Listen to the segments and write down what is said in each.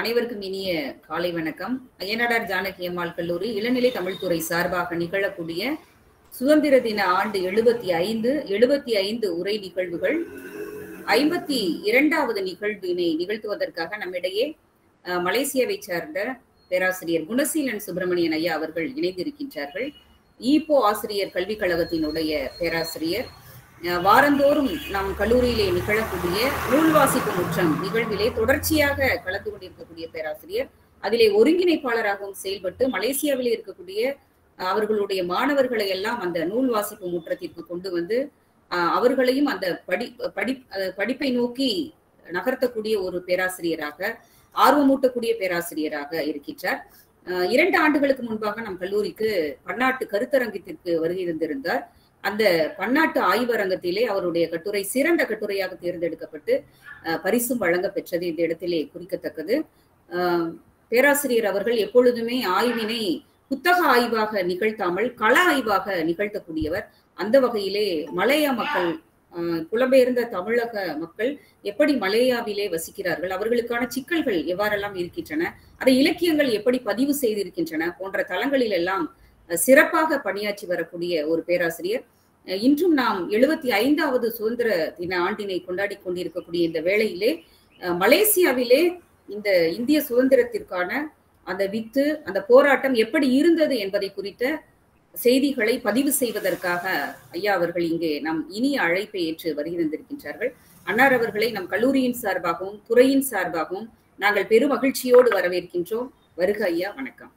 அனைவருக்கும் இனிய காலை வணக்கம் அய்யனாடார் ஜானகி அம்மாள் கல்லூரி இளநிலை தமிழ்துறை சார்பாக நிகழக்கூடிய சுதந்திர தின ஆண்டு எழுபத்தி ஐந்து எழுபத்தி ஐந்து உரை நிகழ்வுகள் ஐம்பத்தி இரண்டாவது நிகழ்வினை நிகழ்த்துவதற்காக நம்மிடையே அஹ், மலேசியாவை சார்ந்த பேராசிரியர் குணசீலன் சுப்பிரமணியன் ஐயா அவர்கள் இணைந்திருக்கின்றார்கள் ஈப்போ ஆசிரியர் கல்விக் கழகத்தினுடைய பேராசிரியர் அஹ், வாரந்தோறும் நம் கல்லூரியிலே நிகழக்கூடிய நூல் வாசிப்பு முற்றம் நிகழ்விலே தொடர்ச்சியாக கலந்து கொண்டிருக்கக்கூடிய பேராசிரியர் அதிலே ஒருங்கிணைப்பாளராகவும் செயல்பட்டு மலேசியாவிலே இருக்கக்கூடிய அஹ், அவர்களுடைய மாணவர்களை எல்லாம் அந்த நூல் வாசிப்பு முற்றத்திற்கு கொண்டு வந்து அஹ், அவர்களையும் அந்த படி படி அஹ், படிப்பை நோக்கி நகர்த்தக்கூடிய ஒரு பேராசிரியராக ஆர்வமூட்டக்கூடிய பேராசிரியராக இருக்கின்றார் அஹ், இரண்டு ஆண்டுகளுக்கு முன்பாக நம் கல்லூரிக்கு பன்னாட்டு கருத்தரங்கத்திற்கு வருகை இருந்திருந்தார் அந்த பன்னாட்டு ஆய்வரங்கத்திலே அவருடைய கட்டுரை சிறந்த கட்டுரையாக தேர்ந்தெடுக்கப்பட்டு அஹ், பரிசும் வழங்க பெற்றது இந்த இடத்திலே குறிக்கத்தக்கது அஹ், பேராசிரியர் அவர்கள் எப்பொழுதுமே ஆய்வினை புத்தக ஆய்வாக நிகழ்த்தாமல் கள ஆய்வாக நிகழ்த்தக்கூடியவர் அந்த வகையிலே மலையா மக்கள் அஹ், புலம்பெயர்ந்த தமிழக மக்கள் எப்படி மலேயாவிலே வசிக்கிறார்கள் அவர்களுக்கான சிக்கல்கள் எவ்வாறெல்லாம் இருக்கின்றன அதை இலக்கியங்கள் எப்படி பதிவு செய்திருக்கின்றன போன்ற தளங்களில் எல்லாம் அஹ், சிறப்பாக பணியாற்றி வரக்கூடிய ஒரு பேராசிரியர் அஹ், இன்றும் நாம் எழுபத்தி ஐந்தாவது சுதந்திர தின ஆண்டினை கொண்டாடி கொண்டிருக்கக்கூடிய இந்த வேளையிலே அஹ், மலேசியாவிலே இந்த இந்திய சுதந்திரத்திற்கான அந்த வித்து அந்த போராட்டம் எப்படி இருந்தது என்பதை குறித்த செய்திகளை பதிவு செய்வதற்காக ஐயா அவர்கள் இங்கே நம் இனிய அழைப்பை ஏற்று வருகிறந்திருக்கின்றார்கள் அன்னார் அவர்களை நம் கல்லூரியின் சார்பாகவும் துறையின் சார்பாகவும் நாங்கள் பெரும் மகிழ்ச்சியோடு வரவேற்கின்றோம் வருக ஐயா வணக்கம்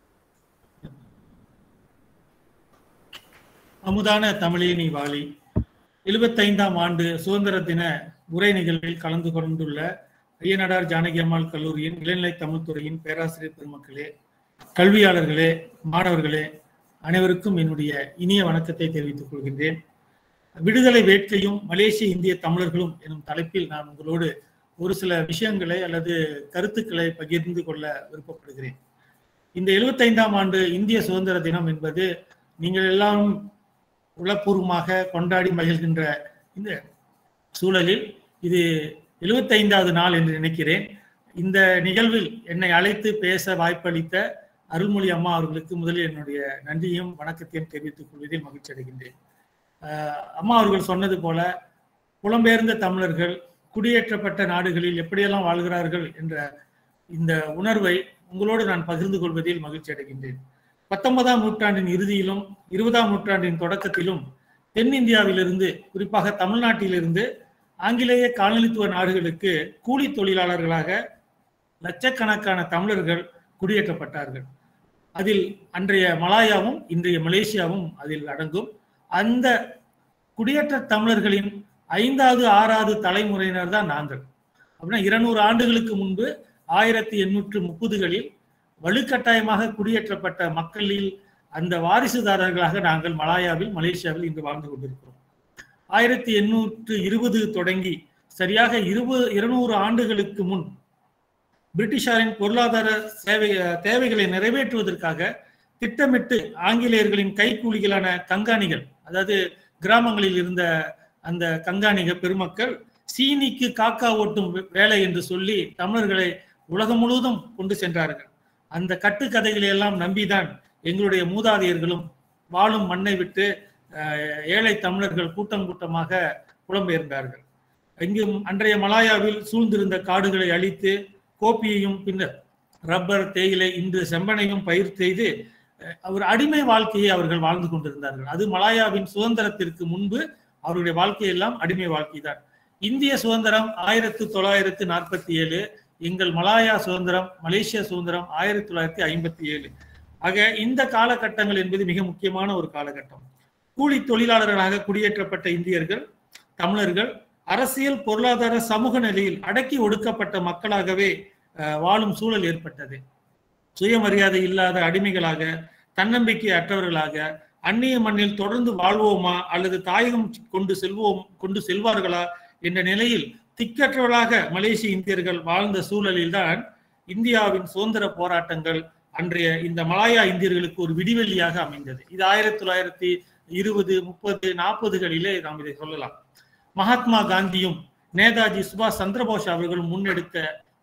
அமுதான தமிழே நீ வாழி எழுபத்தைந்தாம் ஆண்டு சுதந்திர தின உரை நிகழ்வில் கலந்து கொண்டுள்ள ஐயனடார் ஜானகி அம்மாள் கல்லூரியின் இளநிலை தமிழ்துறையின் பேராசிரியர் பெருமக்களே கல்வியாளர்களே மாணவர்களே அனைவருக்கும் என்னுடைய இனிய வணக்கத்தை தெரிவித்துக் கொள்கின்றேன் விடுதலை வேட்கையும் மலேசிய இந்திய தமிழர்களும் எனும் தலைப்பில் நான் உங்களோடு ஒரு சில விஷயங்களை அல்லது கருத்துக்களை பகிர்ந்து கொள்ள விருப்பப்படுகிறேன் இந்த எழுபத்தைந்தாம் ஆண்டு இந்திய சுதந்திர தினம் என்பது நீங்கள் எல்லாம் உளப்பூர்வமாக கொண்டாடி மகிழ்கின்ற இந்த சூழலில் இது எழுபத்தைந்தாவது நாள் என்று நினைக்கிறேன் இந்த நிகழ்வில் என்னை அழைத்து பேச வாய்ப்பளித்த அருள்மொழி அம்மா அவர்களுக்கு முதலில் என்னுடைய நன்றியும் வணக்கத்தையும் தெரிவித்துக் கொள்வதில் மகிழ்ச்சி அடைகின்றேன் அஹ் அம்மா அவர்கள் சொன்னது போல புலம்பெயர்ந்த தமிழர்கள் குடியேற்றப்பட்ட நாடுகளில் எப்படியெல்லாம் வாழ்கிறார்கள் என்ற இந்த உணர்வை உங்களோடு நான் பகிர்ந்து கொள்வதில் மகிழ்ச்சி அடைகின்றேன் பத்தொன்பதாம் நூற்றாண்டின் இறுதியிலும் இருபதாம் நூற்றாண்டின் தொடக்கத்திலும் தென்னிந்தியாவிலிருந்து குறிப்பாக தமிழ்நாட்டிலிருந்து ஆங்கிலேய காலனித்துவ நாடுகளுக்கு கூலி தொழிலாளர்களாக லட்சக்கணக்கான தமிழர்கள் குடியேற்றப்பட்டார்கள் அதில் அன்றைய மலாயாவும் இன்றைய மலேசியாவும் அதில் அடங்கும் அந்த குடியேற்ற தமிழர்களின் ஐந்தாவது ஆறாவது தலைமுறையினர் தான் நாங்கள் அப்படின்னா இருநூறு ஆண்டுகளுக்கு முன்பு ஆயிரத்தி எண்ணூற்று முப்பதுகளில் வலுக்கட்டாயமாக குடியேற்றப்பட்ட மக்களில் அந்த வாரிசுதாரர்களாக நாங்கள் மலாயாவில் மலேசியாவில் இன்று வாழ்ந்து கொண்டிருக்கிறோம் ஆயிரத்தி எண்ணூற்று இருபது தொடங்கி சரியாக இருபது இருநூறு ஆண்டுகளுக்கு முன் பிரிட்டிஷாரின் பொருளாதார சேவை தேவைகளை நிறைவேற்றுவதற்காக திட்டமிட்டு ஆங்கிலேயர்களின் கைக்கூலிகளான கங்காணிகள் அதாவது கிராமங்களில் இருந்த அந்த கங்காணிக பெருமக்கள் சீனிக்கு காக்கா ஓட்டும் வேலை என்று சொல்லி தமிழர்களை உலகம் முழுவதும் கொண்டு சென்றார்கள் அந்த கட்டுக்கதைகளை எல்லாம் நம்பிதான் எங்களுடைய மூதாதையர்களும் வாழும் மண்ணை விட்டு அஹ், ஏழை தமிழர்கள் கூட்டம் கூட்டமாக புலம்பெயர்ந்தார்கள் இங்கும் அன்றைய மலாயாவில் சூழ்ந்திருந்த காடுகளை அழித்து கோப்பியையும் பின்னர் ரப்பர் தேயிலை இன்று செம்பனையும் பயிர் செய்து அஹ், ஒரு அடிமை வாழ்க்கையை அவர்கள் வாழ்ந்து கொண்டிருந்தார்கள் அது மலாயாவின் சுதந்திரத்திற்கு முன்பு அவருடைய வாழ்க்கையெல்லாம் அடிமை வாழ்க்கை தான் இந்திய சுதந்திரம் ஆயிரத்தி தொள்ளாயிரத்தி நாற்பத்தி ஏழு எங்கள் மலாயா சுதந்திரம் மலேசியா சுதந்திரம் ஆயிரத்தி தொள்ளாயிரத்தி ஐம்பத்தி ஏழு ஆக இந்த காலகட்டங்கள் என்பது மிக முக்கியமான ஒரு காலகட்டம் கூலி தொழிலாளர்களாக குடியேற்றப்பட்ட இந்தியர்கள் தமிழர்கள் அரசியல் பொருளாதார சமூக நிலையில் அடக்கி ஒடுக்கப்பட்ட மக்களாகவே அஹ், வாழும் சூழல் ஏற்பட்டது சுயமரியாதை இல்லாத அடிமைகளாக தன்னம்பிக்கை அற்றவர்களாக அந்நிய மண்ணில் தொடர்ந்து வாழ்வோமா அல்லது தாயகம் கொண்டு செல்வோம் கொண்டு செல்வார்களா என்ற நிலையில் திக்கற்றவர்களாக மலேசிய இந்தியர்கள் வாழ்ந்த சூழலில்தான் இந்தியாவின் சுதந்திர போராட்டங்கள் அன்றைய இந்த மலாயா இந்தியர்களுக்கு ஒரு விடிவெள்ளியாக அமைந்தது இது ஆயிரத்தி தொள்ளாயிரத்தி இருபது முப்பது நாற்பதுகளிலே நாம் இதை சொல்லலாம் மகாத்மா காந்தியும் நேதாஜி சுபாஷ் சந்திரபோஸ் அவர்களும் முன்னெடுத்த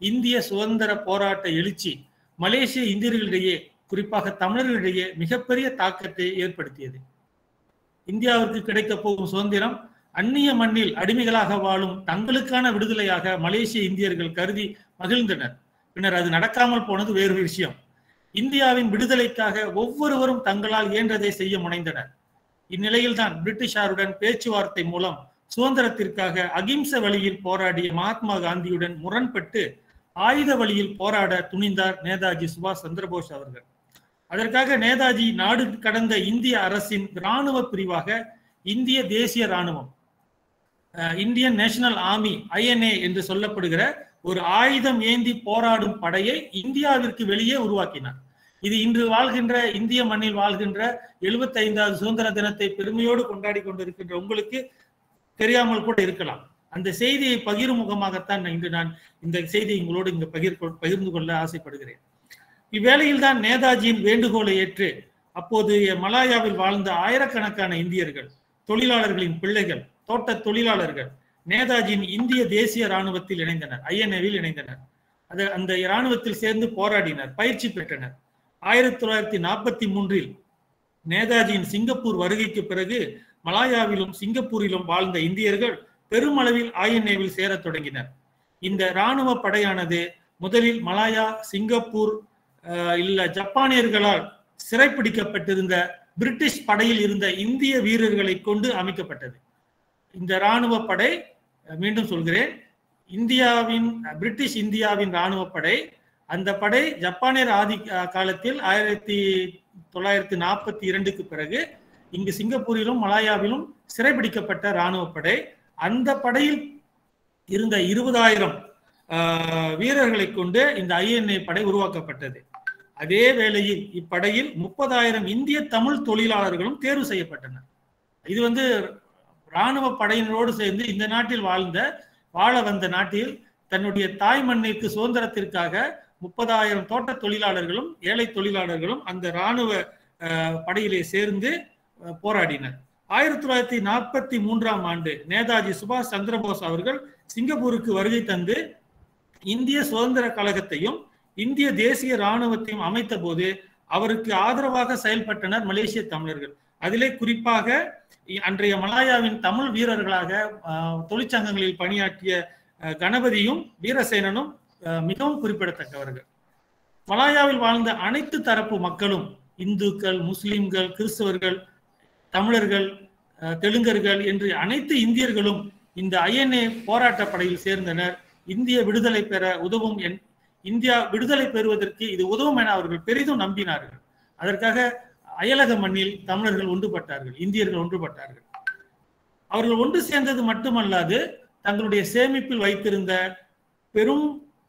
இந்திய சுதந்திர போராட்ட எழுச்சி மலேசிய இந்தியர்களிடையே குறிப்பாக தமிழர்களிடையே மிகப்பெரிய தாக்கத்தை ஏற்படுத்தியது இந்தியாவிற்கு கிடைக்க போகும் சுதந்திரம் அந்நிய மண்ணில் அடிமைகளாக வாழும் தங்களுக்கான விடுதலையாக மலேசிய இந்தியர்கள் கருதி மகிழ்ந்தனர் பின்னர் அது நடக்காமல் போனது வேறு விஷயம் இந்தியாவின் விடுதலைக்காக ஒவ்வொருவரும் தங்களால் இயன்றதை செய்ய முனைந்தனர் இந்நிலையில்தான் பிரிட்டிஷாருடன் பேச்சுவார்த்தை மூலம் சுதந்திரத்திற்காக அகிம்ச வழியில் போராடிய மகாத்மா காந்தியுடன் முரண்பட்டு ஆயுத வழியில் போராட துணிந்தார் நேதாஜி சுபாஷ் சந்திரபோஸ் அவர்கள் அதற்காக நேதாஜி நாடு கடந்த இந்திய அரசின் இராணுவ பிரிவாக இந்திய தேசிய இராணுவம் இந்தியன் நேஷனல் ஆர்மி ஐஎன்ஏ என்று சொல்லப்படுகிற ஒரு ஆயுதம் ஏந்தி போராடும் படையை இந்தியாவிற்கு வெளியே உருவாக்கினார் இது இன்று வாழ்கின்ற இந்திய மண்ணில் வாழ்கின்ற எழுபத்தி ஐந்தாவது சுதந்திர தினத்தை பெருமையோடு கொண்டாடி கொண்டிருக்கின்ற உங்களுக்கு தெரியாமல் கூட இருக்கலாம் அந்த செய்தியை பகிரும் முகமாகத்தான் இன்று நான் இந்த செய்தியை உங்களோடு இங்கு பகிர் பகிர்ந்து கொள்ள ஆசைப்படுகிறேன் இவ்வேளையில் தான் நேதாஜியின் வேண்டுகோளை ஏற்று அப்போது மலாயாவில் வாழ்ந்த ஆயிரக்கணக்கான இந்தியர்கள் தொழிலாளர்களின் பிள்ளைகள் தோட்ட தொழிலாளர்கள் நேதாஜியின் இந்திய தேசிய இராணுவத்தில் இணைந்தனர் ஐஎன்ஏவில் இணைந்தனர் அது அந்த இராணுவத்தில் சேர்ந்து போராடினர் பயிற்சி பெற்றனர் ஆயிரத்தி தொள்ளாயிரத்தி நாற்பத்தி மூன்றில் நேதாஜியின் சிங்கப்பூர் வருகைக்கு பிறகு மலாயாவிலும் சிங்கப்பூரிலும் வாழ்ந்த இந்தியர்கள் பெருமளவில் ஐஎன்ஏவில் சேரத் தொடங்கினர் இந்த இராணுவ படையானது முதலில் மலாயா சிங்கப்பூர் இல்ல ஜப்பானியர்களால் சிறைப்பிடிக்கப்பட்டிருந்த பிரிட்டிஷ் படையில் இருந்த இந்திய வீரர்களை கொண்டு அமைக்கப்பட்டது இந்த இராணுவ படை மீண்டும் சொல்கிறேன் இந்தியாவின் பிரிட்டிஷ் இந்தியாவின் இராணுவ படை அந்த படை ஜப்பானியர் ஆதி காலத்தில் ஆயிரத்தி தொள்ளாயிரத்தி நாற்பத்தி இரண்டுக்கு பிறகு இங்கு சிங்கப்பூரிலும் மலாயாவிலும் சிறைபிடிக்கப்பட்ட இராணுவ படை அந்த படையில் இருந்த இருபதாயிரம் வீரர்களை கொண்டு இந்த ஐஎன்ஏ படை உருவாக்கப்பட்டது அதே வேளையில் இப்படையில் முப்பதாயிரம் இந்திய தமிழ் தொழிலாளர்களும் தேர்வு செய்யப்பட்டனர் இது வந்து இராணுவ படையினரோடு சேர்ந்து இந்த நாட்டில் வாழ்ந்த வாழ வந்த நாட்டில் தன்னுடைய தாய் மண்ணிற்கு சுதந்திரத்திற்காக முப்பதாயிரம் தோட்ட தொழிலாளர்களும் ஏழை தொழிலாளர்களும் அந்த இராணுவ படையிலே சேர்ந்து போராடினர் ஆயிரத்தி தொள்ளாயிரத்தி நாற்பத்தி மூன்றாம் ஆண்டு நேதாஜி சுபாஷ் சந்திரபோஸ் அவர்கள் சிங்கப்பூருக்கு வருகை தந்து இந்திய சுதந்திர கழகத்தையும் இந்திய தேசிய இராணுவத்தையும் அமைத்த போது அவருக்கு ஆதரவாக செயல்பட்டனர் மலேசிய தமிழர்கள் அதிலே குறிப்பாக அன்றைய மலாயாவின் தமிழ் வீரர்களாக தொழிற்சங்கங்களில் பணியாற்றிய கணபதியும் வீரசேனனும் மிகவும் குறிப்பிடத்தக்கவர்கள் மலாயாவில் வாழ்ந்த அனைத்து தரப்பு மக்களும் இந்துக்கள் முஸ்லிம்கள் கிறிஸ்தவர்கள் தமிழர்கள் தெலுங்கர்கள் என்று அனைத்து இந்தியர்களும் இந்த ஐஎன்ஏ போராட்ட படையில் சேர்ந்தனர் இந்திய விடுதலை பெற உதவும் என் இந்தியா விடுதலை பெறுவதற்கு இது உதவும் என அவர்கள் பெரிதும் நம்பினார்கள் அதற்காக அயலக மண்ணில் தமிழர்கள் ஒன்றுபட்டார்கள் இந்தியர்கள் ஒன்றுபட்டார்கள் அவர்கள் ஒன்று சேர்ந்தது மட்டுமல்லாது தங்களுடைய சேமிப்பில் வைத்திருந்த பெரும்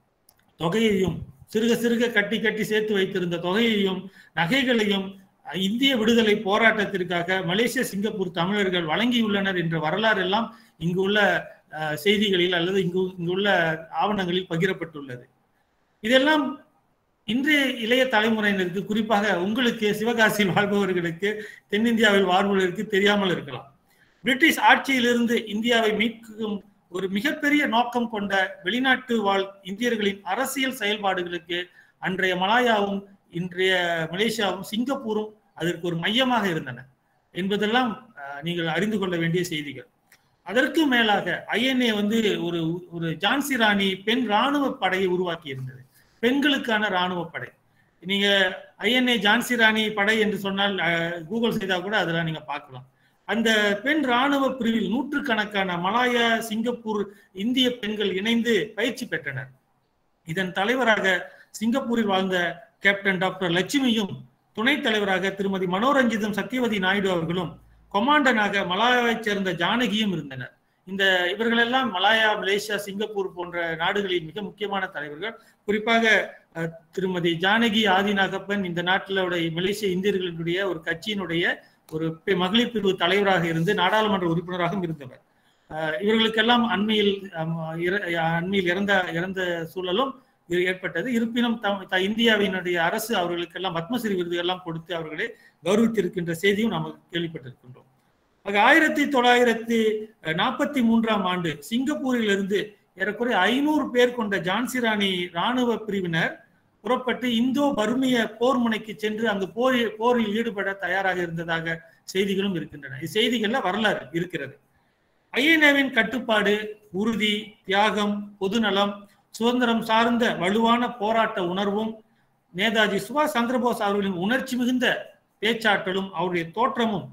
தொகையையும் சிறுக சிறுக கட்டி கட்டி சேர்த்து வைத்திருந்த தொகையையும் நகைகளையும் இந்திய விடுதலை போராட்டத்திற்காக மலேசிய சிங்கப்பூர் தமிழர்கள் வழங்கியுள்ளனர் என்ற வரலாறு எல்லாம் இங்கு உள்ள செய்திகளில் அல்லது இங்கு இங்குள்ள ஆவணங்களில் பகிரப்பட்டுள்ளது இதெல்லாம் இன்றைய இளைய தலைமுறையினருக்கு குறிப்பாக உங்களுக்கு சிவகாசியில் வாழ்பவர்களுக்கு தென்னிந்தியாவில் வாழ்பவர்களுக்கு தெரியாமல் இருக்கலாம் பிரிட்டிஷ் ஆட்சியிலிருந்து இந்தியாவை மீட்கும் ஒரு மிகப்பெரிய நோக்கம் கொண்ட வெளிநாட்டு வாழ் இந்தியர்களின் அரசியல் செயல்பாடுகளுக்கு அன்றைய மலாயாவும் இன்றைய மலேசியாவும் சிங்கப்பூரும் அதற்கு ஒரு மையமாக இருந்தன என்பதெல்லாம் நீங்கள் அறிந்து கொள்ள வேண்டிய செய்திகள் அதற்கு மேலாக ஐஎன்ஏ வந்து ஒரு ஒரு ஜான்சி ராணி பெண் இராணுவ படையை உருவாக்கி இருந்தது பெண்களுக்கான இராணுவ படை நீங்க ஐஎன்ஏ ஜான்சி ராணி படை என்று சொன்னால் கூகுள் செய்தா கூட அதெல்லாம் நீங்க பார்க்கலாம் அந்த பெண் இராணுவ பிரிவில் நூற்றுக்கணக்கான மலாயா சிங்கப்பூர் இந்திய பெண்கள் இணைந்து பயிற்சி பெற்றனர் இதன் தலைவராக சிங்கப்பூரில் வாழ்ந்த கேப்டன் டாக்டர் லட்சுமியும் துணைத் தலைவராக திருமதி மனோரஞ்சிதம் சத்யவதி நாயுடு அவர்களும் கொமாண்டனாக மலாயாவைச் சேர்ந்த ஜானகியும் இருந்தனர் இந்த இவர்களெல்லாம் மலாயா மலேசியா சிங்கப்பூர் போன்ற நாடுகளின் மிக முக்கியமான தலைவர்கள் குறிப்பாக திருமதி ஜானகி ஆதிநாகப்பன் இந்த நாட்டிலுடைய மலேசிய இந்தியர்களுடைய ஒரு கட்சியினுடைய ஒரு மகளிர் பிரிவு தலைவராக இருந்து நாடாளுமன்ற உறுப்பினராகவும் இருந்தவர் இவர்களுக்கெல்லாம் அண்மையில் அண்மையில் இறந்த இறந்த சூழலும் ஏற்பட்டது இருப்பினும் இந்தியாவினுடைய அரசு அவர்களுக்கெல்லாம் பத்மஸ்ரீ விருதுகள்லாம் கொடுத்து அவர்களை கௌரவித்திருக்கின்ற செய்தியும் நாம் கேள்விப்பட்டிருக்கின்றோம் ஆக ஆயிரத்தி தொள்ளாயிரத்தி நாற்பத்தி மூன்றாம் ஆண்டு சிங்கப்பூரிலிருந்து ஏறக்குறைய ஐநூறு பேர் கொண்ட ஜான்சி ராணி ராணுவ பிரிவினர் புறப்பட்டு இந்தோ பர்மிய போர் முனைக்கு சென்று அங்கு போரில் போரில் ஈடுபட தயாராக இருந்ததாக செய்திகளும் இருக்கின்றன செய்திகள்ல வரலாறு இருக்கிறது ஐஎன்ஏவின் கட்டுப்பாடு உறுதி தியாகம் பொதுநலம் சுதந்திரம் சார்ந்த வலுவான போராட்ட உணர்வும் நேதாஜி சுபாஷ் சந்திரபோஸ் அவர்களின் உணர்ச்சி மிகுந்த பேச்சாற்றலும் அவருடைய தோற்றமும்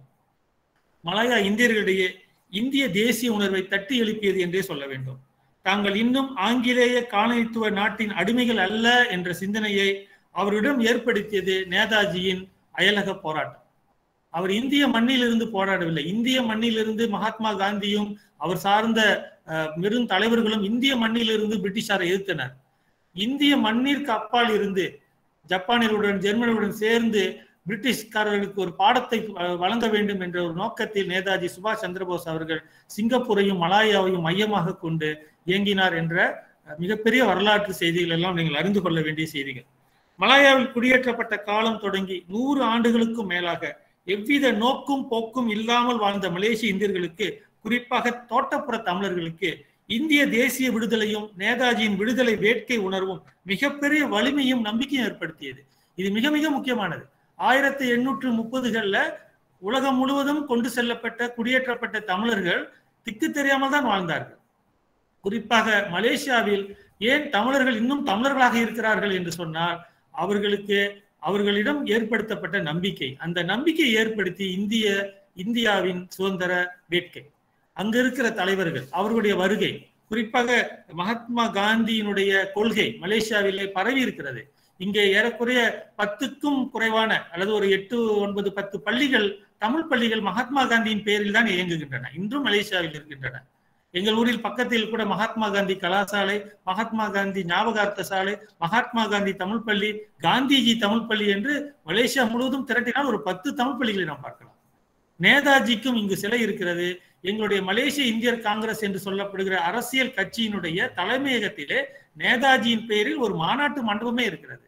மலாயா இந்தியர்களிடையே இந்திய தேசிய உணர்வை தட்டி எழுப்பியது என்றே சொல்ல வேண்டும் தாங்கள் இன்னும் ஆங்கிலேய காலனித்துவ நாட்டின் அடிமைகள் அல்ல என்ற சிந்தனையை அவரிடம் ஏற்படுத்தியது நேதாஜியின் அயலக போராட்டம் அவர் இந்திய மண்ணிலிருந்து போராடவில்லை இந்திய மண்ணிலிருந்து மகாத்மா காந்தியும் அவர் சார்ந்த பெரும் தலைவர்களும் இந்திய மண்ணிலிருந்து பிரிட்டிஷாரை எதிர்த்தனர் இந்திய மண்ணிற்கு அப்பால் இருந்து ஜப்பானியருடன் ஜெர்மனியுடன் சேர்ந்து பிரிட்டிஷ்காரர்களுக்கு ஒரு பாடத்தை வழங்க வேண்டும் என்ற ஒரு நோக்கத்தில் நேதாஜி சுபாஷ் சந்திரபோஸ் அவர்கள் சிங்கப்பூரையும் மலாயாவையும் மையமாக கொண்டு இயங்கினார் என்ற மிகப்பெரிய வரலாற்று செய்திகள் எல்லாம் நீங்கள் அறிந்து கொள்ள வேண்டிய செய்திகள் மலாயாவில் குடியேற்றப்பட்ட காலம் தொடங்கி நூறு ஆண்டுகளுக்கும் மேலாக எவ்வித நோக்கும் போக்கும் இல்லாமல் வாழ்ந்த மலேசிய இந்தியர்களுக்கு குறிப்பாக தோட்டப்புற தமிழர்களுக்கு இந்திய தேசிய விடுதலையும் நேதாஜியின் விடுதலை வேட்கை உணர்வும் மிகப்பெரிய வலிமையும் நம்பிக்கையும் ஏற்படுத்தியது இது மிக மிக முக்கியமானது ஆயிரத்தி எண்ணூற்று முப்பதுகள்ல உலகம் முழுவதும் கொண்டு செல்லப்பட்ட குடியேற்றப்பட்ட தமிழர்கள் திக்கு தெரியாமல் தான் வாழ்ந்தார்கள் குறிப்பாக மலேசியாவில் ஏன் தமிழர்கள் இன்னும் தமிழர்களாக இருக்கிறார்கள் என்று சொன்னால் அவர்களுக்கு அவர்களிடம் ஏற்படுத்தப்பட்ட நம்பிக்கை அந்த நம்பிக்கையை ஏற்படுத்தி இந்திய இந்தியாவின் சுதந்திர வேட்கை அங்க இருக்கிற தலைவர்கள் அவர்களுடைய வருகை குறிப்பாக மகாத்மா காந்தியினுடைய கொள்கை மலேசியாவிலே பரவி இருக்கிறது இங்கே ஏறக்குறைய பத்துக்கும் குறைவான அல்லது ஒரு எட்டு ஒன்பது பத்து பள்ளிகள் தமிழ் பள்ளிகள் மகாத்மா காந்தியின் பெயரில் தான் இயங்குகின்றன இன்றும் மலேசியாவில் இருக்கின்றன எங்கள் ஊரில் பக்கத்தில் கூட மகாத்மா காந்தி கலாசாலை மகாத்மா காந்தி ஞாபகார்த்த சாலை மகாத்மா காந்தி தமிழ் பள்ளி காந்திஜி தமிழ் பள்ளி என்று மலேசியா முழுவதும் திரட்டினால் ஒரு பத்து தமிழ் பள்ளிகளை நாம் பார்க்கலாம் நேதாஜிக்கும் இங்கு சிலை இருக்கிறது எங்களுடைய மலேசிய இந்தியர் காங்கிரஸ் என்று சொல்லப்படுகிற அரசியல் கட்சியினுடைய தலைமையகத்திலே நேதாஜியின் பெயரில் ஒரு மாநாட்டு மண்டபமே இருக்கிறது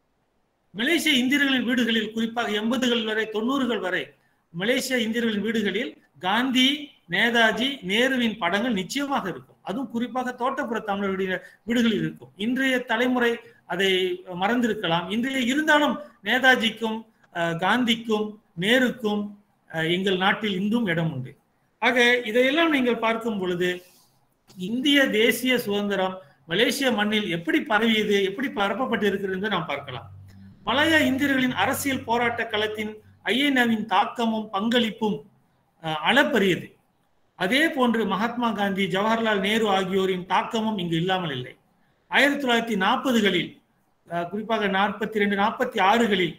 மலேசிய இந்தியர்களின் வீடுகளில் குறிப்பாக எண்பதுகள் வரை தொண்ணூறுகள் வரை மலேசிய இந்தியர்களின் வீடுகளில் காந்தி நேதாஜி நேருவின் படங்கள் நிச்சயமாக இருக்கும் அதுவும் குறிப்பாக தோட்டப்புற தமிழர்களுடைய வீடுகளில் இருக்கும் இன்றைய தலைமுறை அதை மறந்திருக்கலாம் இன்றைய இருந்தாலும் நேதாஜிக்கும் காந்திக்கும் நேருக்கும் எங்கள் நாட்டில் இன்றும் இடம் உண்டு ஆக இதையெல்லாம் நீங்கள் பார்க்கும் பொழுது இந்திய தேசிய சுதந்திரம் மலேசிய மண்ணில் எப்படி பரவியது எப்படி பரப்பப்பட்டு இருக்கிறது என்று நாம் பார்க்கலாம் மலாயா இந்தியர்களின் அரசியல் போராட்ட களத்தின் ஐஎன்ஏவின் தாக்கமும் பங்களிப்பும் அளப்பரியது அதே போன்று மகாத்மா காந்தி ஜவஹர்லால் நேரு ஆகியோரின் தாக்கமும் இங்கு இல்லாமல் இல்லை ஆயிரத்தி தொள்ளாயிரத்தி நாற்பதுகளில் குறிப்பாக நாற்பத்தி ரெண்டு நாற்பத்தி ஆறுகளில்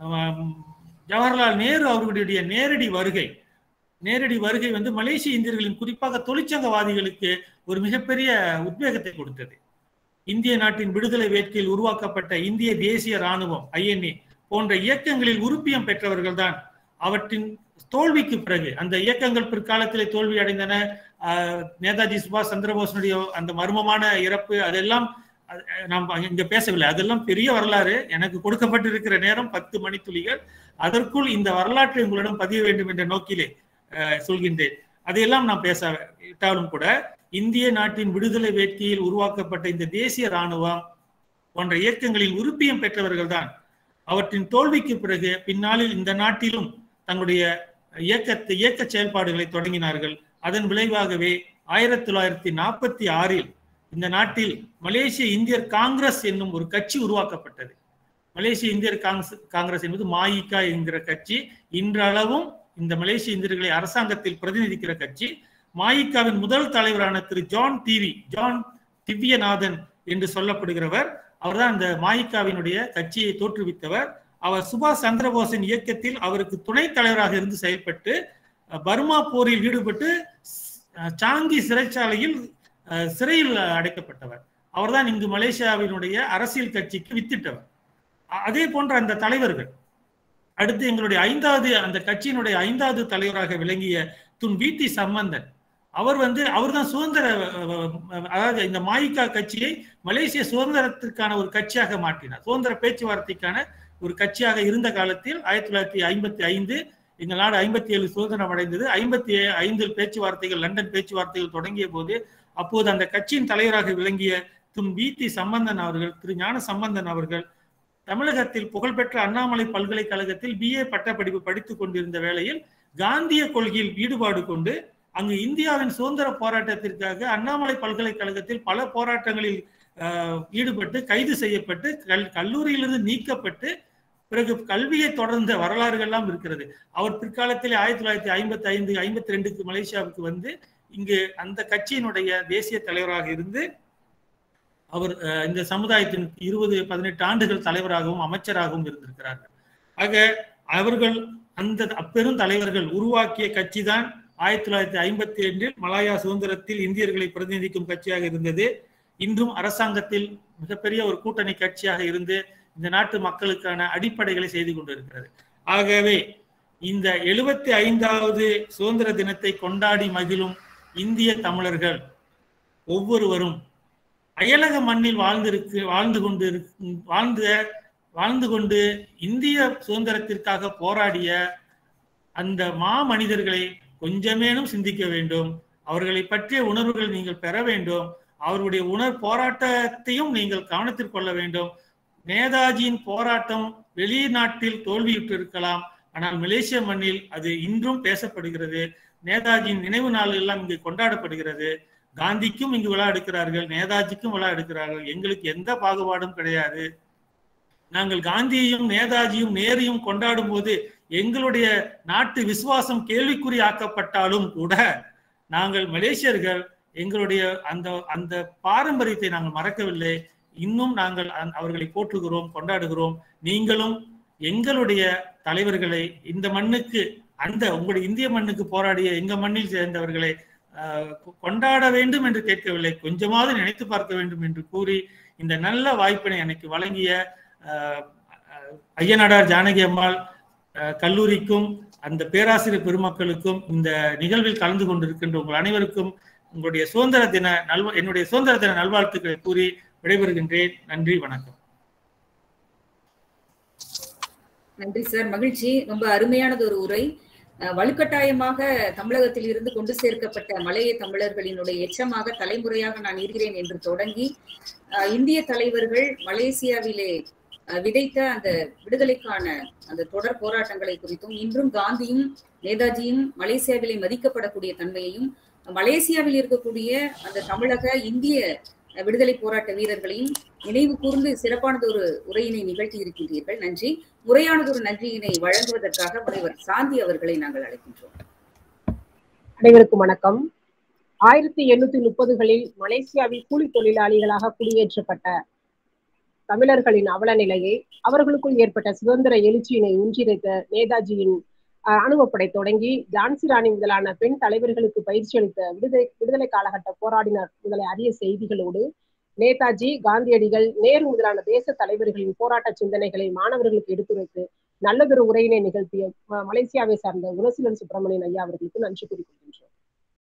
ஜவஹர்லால் நேரு அவர்களுடைய நேரடி வருகை நேரடி வருகை வந்து மலேசிய இந்தியர்களின் குறிப்பாக தொழிற்சங்கவாதிகளுக்கு ஒரு மிகப்பெரிய உத்வேகத்தை கொடுத்தது இந்திய நாட்டின் விடுதலை வேட்கையில் உருவாக்கப்பட்ட இந்திய தேசிய ராணுவம் ஐஎன்ஏ போன்ற இயக்கங்களில் உறுப்பியம் பெற்றவர்கள் தான் அவற்றின் தோல்விக்கு பிறகு அந்த இயக்கங்கள் பிற்காலத்திலே தோல்வி அடைந்தன நேதாஜி சுபாஷ் சந்திரபோஸனுடைய அந்த மர்மமான இறப்பு அதெல்லாம் நாம் இங்க பேசவில்லை அதெல்லாம் பெரிய வரலாறு எனக்கு கொடுக்கப்பட்டிருக்கிற நேரம் பத்து மணித்துளிகள் அதற்குள் இந்த வரலாற்றை உங்களிடம் பதிய வேண்டும் என்ற நோக்கிலே சொல்கின்றேன் அதையெல்லாம் நாம் பேச விட்டாலும் கூட இந்திய நாட்டின் விடுதலை வேட்கையில் உருவாக்கப்பட்ட இந்த தேசிய ராணுவம் போன்ற இயக்கங்களில் உறுப்பியம் பெற்றவர்கள் தான் அவற்றின் தோல்விக்கு பிறகு பின்னாளில் இந்த நாட்டிலும் தங்களுடைய இயக்கத்தை இயக்க செயல்பாடுகளை தொடங்கினார்கள் அதன் விளைவாகவே ஆயிரத்தி தொள்ளாயிரத்தி நாற்பத்தி ஆறில் இந்த நாட்டில் மலேசிய இந்தியர் காங்கிரஸ் என்னும் ஒரு கட்சி உருவாக்கப்பட்டது மலேசிய இந்தியர் காங்கிரஸ் காங்கிரஸ் என்பது மாயிகா என்கிற கட்சி இன்றளவும் இந்த மலேசிய இந்தியர்களை அரசாங்கத்தில் பிரதிநிதிக்கிற கட்சி மாயிக்காவின் முதல் தலைவரான Thiru John TV John Divyanathan என்று சொல்லப்படுகிறவர் அவர்தான் அந்த மாயிக்காவினுடைய கட்சியை தோற்றுவித்தவர் அவர் சுபாஷ் சந்திரபோஸின் இயக்கத்தில் அவருக்கு துணைத் தலைவராக இருந்து செயல்பட்டு பர்மா போரில் ஈடுபட்டு சாங்கி சிறைச்சாலையில் சிறையில் அடைக்கப்பட்டவர் அவர்தான் இங்கு மலேசியாவினுடைய அரசியல் கட்சிக்கு வித்திட்டவர் அதே போன்ற அந்த தலைவர்கள் அடுத்து எங்களுடைய ஐந்தாவது அந்த கட்சியினுடைய ஐந்தாவது தலைவராக விளங்கிய துன் வீட்டி சம்பந்தன் அவர் வந்து அவர் தான் சுதந்திர அதாவது இந்த மாயிகா கட்சியை மலேசிய சுதந்திரத்திற்கான ஒரு கட்சியாக மாற்றினார் சுதந்திர பேச்சுவார்த்தைக்கான ஒரு கட்சியாக இருந்த காலத்தில் ஆயிரத்தி தொள்ளாயிரத்தி ஐம்பத்தி ஐந்து எங்கள் நாடு ஐம்பத்தி ஏழு சுதந்திரம் அடைந்தது ஐம்பத்தி ஐந்தில் பேச்சுவார்த்தைகள் லண்டன் பேச்சுவார்த்தைகள் தொடங்கிய போது அப்போது அந்த கட்சியின் தலைவராக விளங்கிய தும் வி சம்பந்தன் அவர்கள் திரு ஞான சம்பந்தன் அவர்கள் தமிழகத்தில் புகழ்பெற்ற அண்ணாமலை பல்கலைக்கழகத்தில் பிஏ பட்டப்படிப்பு படித்துக் கொண்டிருந்த வேளையில் காந்திய கொள்கையில் ஈடுபாடு கொண்டு அங்கு இந்தியாவின் சுதந்திர போராட்டத்திற்காக அண்ணாமலை பல்கலைக்கழகத்தில் பல போராட்டங்களில் ஈடுபட்டு கைது செய்யப்பட்டு கல் கல்லூரியிலிருந்து நீக்கப்பட்டு பிறகு கல்வியை தொடர்ந்த வரலாறுகள்லாம் இருக்கிறது அவர் பிற்காலத்தில் ஆயிரத்தி தொள்ளாயிரத்தி ஐம்பத்தி ஐந்து ஐம்பத்தி ரெண்டுக்கு மலேசியாவுக்கு வந்து இங்கு அந்த கட்சியினுடைய தேசிய தலைவராக இருந்து அவர் இந்த சமுதாயத்தின் இருபது பதினெட்டு ஆண்டுகள் தலைவராகவும் அமைச்சராகவும் இருந்திருக்கிறார்கள் ஆக அவர்கள் அந்த அப்பெரும் தலைவர்கள் உருவாக்கிய கட்சி தான் ஆயிரத்தி தொள்ளாயிரத்தி ஐம்பத்தி ரெண்டில் மலாயா சுதந்திரத்தில் இந்தியர்களை பிரதிநிதிக்கும் கட்சியாக இருந்தது இன்றும் அரசாங்கத்தில் மிகப்பெரிய ஒரு கூட்டணி கட்சியாக இருந்து இந்த நாட்டு மக்களுக்கான அடிப்படைகளை செய்து கொண்டிருக்கிறது ஆகவே இந்த எழுபத்தி ஐந்தாவது சுதந்திர தினத்தை கொண்டாடி மகிழும் இந்திய தமிழர்கள் ஒவ்வொருவரும் அயலக மண்ணில் வாழ்ந்திருக்கு வாழ்ந்து கொண்டு வாழ்ந்த வாழ்ந்து கொண்டு இந்திய சுதந்திரத்திற்காக போராடிய அந்த மா மனிதர்களை கொஞ்சமேனும் சிந்திக்க வேண்டும் அவர்களை பற்றிய உணர்வுகள் நீங்கள் பெற வேண்டும் அவருடைய உணர் போராட்டத்தையும் நீங்கள் கவனத்தில் கொள்ள வேண்டும் நேதாஜியின் போராட்டம் வெளிநாட்டில் தோல்வியுற்று இருக்கலாம் ஆனால் மலேசிய மண்ணில் அது இன்றும் பேசப்படுகிறது நேதாஜியின் நினைவு நாள் எல்லாம் இங்கு கொண்டாடப்படுகிறது காந்திக்கும் இங்கு விழா எடுக்கிறார்கள் நேதாஜிக்கும் விழா எடுக்கிறார்கள் எங்களுக்கு எந்த பாகுபாடும் கிடையாது நாங்கள் காந்தியையும் நேதாஜியும் நேரையும் கொண்டாடும் போது எங்களுடைய நாட்டு விசுவாசம் கேள்விக்குறி ஆக்கப்பட்டாலும் கூட நாங்கள் மலேசியர்கள் எங்களுடைய அந்த அந்த பாரம்பரியத்தை நாங்கள் மறக்கவில்லை இன்னும் நாங்கள் அவர்களை போற்றுகிறோம் கொண்டாடுகிறோம் நீங்களும் எங்களுடைய தலைவர்களை இந்த மண்ணுக்கு அந்த உங்களுடைய இந்திய மண்ணுக்கு போராடிய எங்க மண்ணில் சேர்ந்தவர்களை கொண்டாட வேண்டும் என்று கேட்கவில்லை கொஞ்சமாவது நினைத்து பார்க்க வேண்டும் என்று கூறி இந்த நல்ல வாய்ப்பினை எனக்கு வழங்கிய ஐயனாடார் ஜானகி அம்மாள் கல்லூரிக்கும் அந்த பேராசிரியர் பெருமக்களுக்கும் இந்த நிகழ்வில் கலந்து கொண்டிருக்கின்ற உங்கள் அனைவருக்கும் உங்களுடைய சுதந்திர தின நல்வா என்னுடைய சுதந்திர தின நல்வாழ்த்துக்களை கூறி விடைபெறுகின்றேன் நன்றி வணக்கம் நன்றி சார் மகிழ்ச்சி ரொம்ப அருமையானது ஒரு உரை வலுக்கட்டாயமாக தமிழகத்தில் இருந்து கொண்டு சேர்க்கப்பட்ட மலைய தமிழர்களினுடைய எச்சமாக தலைமுறையாக நான் இருக்கிறேன் என்று தொடங்கி இந்திய தலைவர்கள் மலேசியாவிலே விதைத்த அந்த விடுதலைக்கான அந்த தொடர் போராட்டங்களை குறித்தும் இன்றும் காந்தியும் நேதாஜியும் மலேசியாவிலே மதிக்கப்படக்கூடிய தன்மையையும் மலேசியாவில் இருக்கக்கூடிய அந்த தமிழக இந்திய விடுதலை போராட்ட வீரர்களையும் நினைவு கூர்ந்து சிறப்பானது ஒரு உரையினை நிகழ்த்தி இருக்கின்றீர்கள் நன்றி முறையானது ஒரு நன்றியினை வழங்குவதற்காக முனைவர் சாந்தி அவர்களை நாங்கள் அழைக்கின்றோம் அனைவருக்கும் வணக்கம் ஆயிரத்தி எண்ணூத்தி முப்பதுகளில் மலேசியாவில் கூலி தொழிலாளிகளாக குடியேற்றப்பட்ட தமிழர்களின் அவல நிலையை அவர்களுக்குள் ஏற்பட்ட சுதந்திர எழுச்சியினை ஒன்றிணைத்த நேதாஜியின் அணுவப்படை தொடங்கி ஜான்சி ராணி முதலான பெண் தலைவர்களுக்கு பயிற்சி அளித்த விடுதலை விடுதலை காலகட்ட போராடினார் முதலை அரிய செய்திகளோடு நேதாஜி காந்தியடிகள் நேரு முதலான தேச தலைவர்களின் போராட்ட சிந்தனைகளை மாணவர்களுக்கு எடுத்துரைத்து நல்லதொரு உரையினை நிகழ்த்திய மலேசியாவை சார்ந்த குணசீலன் சுப்பிரமணியன் ஐயா அவர்களுக்கு நன்றி கூறிக்கொள்கின்றோம்